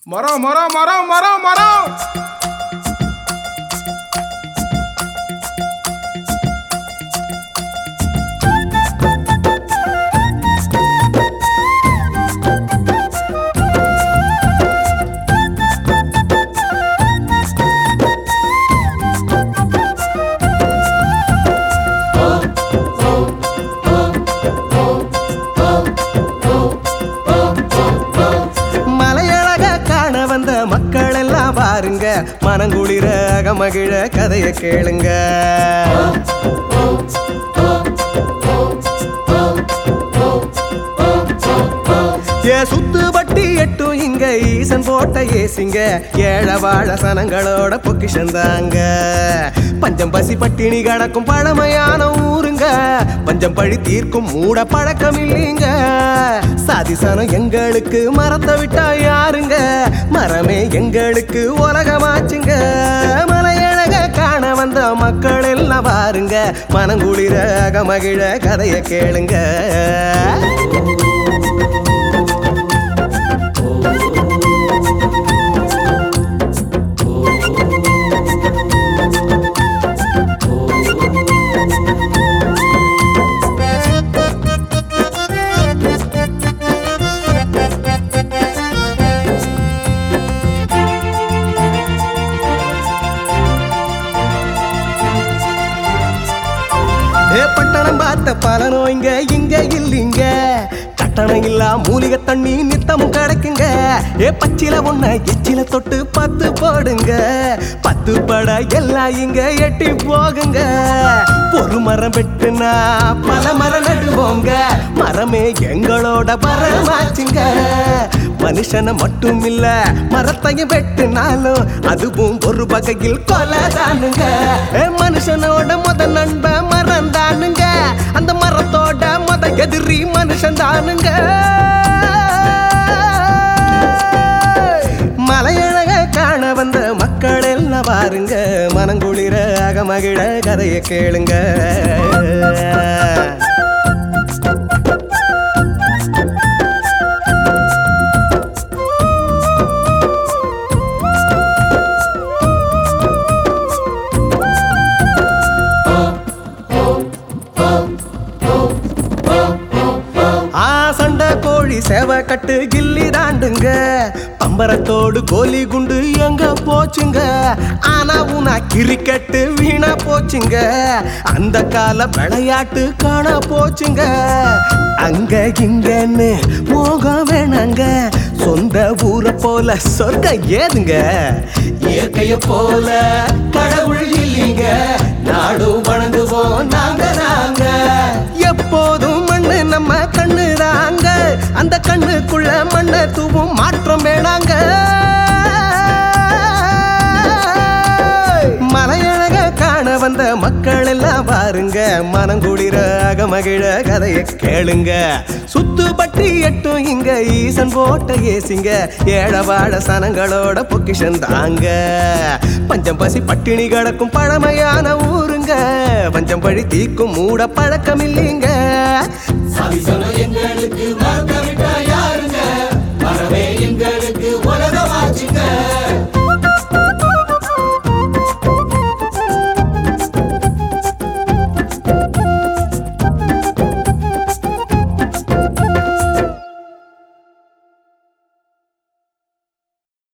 மரம் மரம் மரம் மரம் மரம் மலையழக காண வந்த மக்கள் எல்லாம் பாருங்க மனங்குளிர அகமகிழ கதைய கேளுங்க ஏ சுத்துபட்டி எட்டும் இங்க ஈசன் போட்ட ஏசிங்க ஏழ வாழ சனங்களோட பொக்கிஷந்தாங்க பஞ்சம் பசி பட்டினி கடக்கும் பழமையான ஊருங்க பஞ்சம் பழி தீர்க்கும் மூட பழக்கம் இல்லைங்க சாதி சனம் எங்களுக்கு மரத்தை விட்டா யாருங்க மரமே எங்களுக்கு உலகமாச்சுங்க மலையழக காண வந்த மக்கள் எல்லாம் பாருங்க மனங்குளிர அகமகிழ கதைய கேளுங்க ஏ பட்டணம் பார்த்த பல நோய்ங்க இங்க இல்லைங்க கட்டணம் இல்லா மூலிகை தண்ணி நித்தமும் கிடைக்குங்க ஏ பச்சில ஒண்ண எச்சில தொட்டு பத்து போடுங்க பத்து பட எல்லாம் இங்க எட்டி போகுங்க ஒரு மரம் வெட்டுனா பல மரம் நடுவோங்க மரமே எங்களோட பரமாச்சுங்க மனுஷனை மட்டும் இல்ல மரத்தையும் வெட்டினாலும் அதுவும் ஒரு வகையில் கொலைதானுங்க ஏ, மனுஷனோட முத நண்ப மரம் தானுங்க அந்த மரத்தோட முத எதிரி மனுஷன் தானுங்க மலையழக காண வந்த மக்கள் எல்லாம் பாருங்க மனங்குளிர அகமகிழ கதையை கேளுங்க ஆ சண்டை கோழி சேவை கட்டு கில்லி தாண்டுங்க பம்பரத்தோடு கோலி குண்டு எங்க போச்சுங்க ஆனா உனா கிரிக்கெட்டு வீணா போச்சுங்க அந்த கால விளையாட்டு காண போச்சுங்க அங்க இங்கன்னு மோகம் வேணாங்க சொந்த ஊரை போல சொர்க்க ஏதுங்க இயற்கைய போல கடவுள் இல்லைங்க நாடும் வணங்குவோம் நாங்க நாங்க எப்போதும் மண்ணு நம்ம கண்ணு தாங்க அந்த கண்ணுக்குள்ள மண்ணை தூவும் மாற்றம் வேணாங்க மலையழக காண வந்த மக்கள் எல்லாம் பாருங்க மனங்குளிர அகமகிழ கதைய கேளுங்க சுத்து பட்டி எட்டும் இங்க ஈசன் போட்ட ஏசிங்க ஏழவாழ சனங்களோட பொக்கிஷன் தாங்க பஞ்சம் பசி பட்டினி கிடக்கும் பழமையான ஊருங்க பஞ்சம் பழி தீக்கும் மூட பழக்கம் இல்லைங்க சாதி சனம் எங்களுக்கு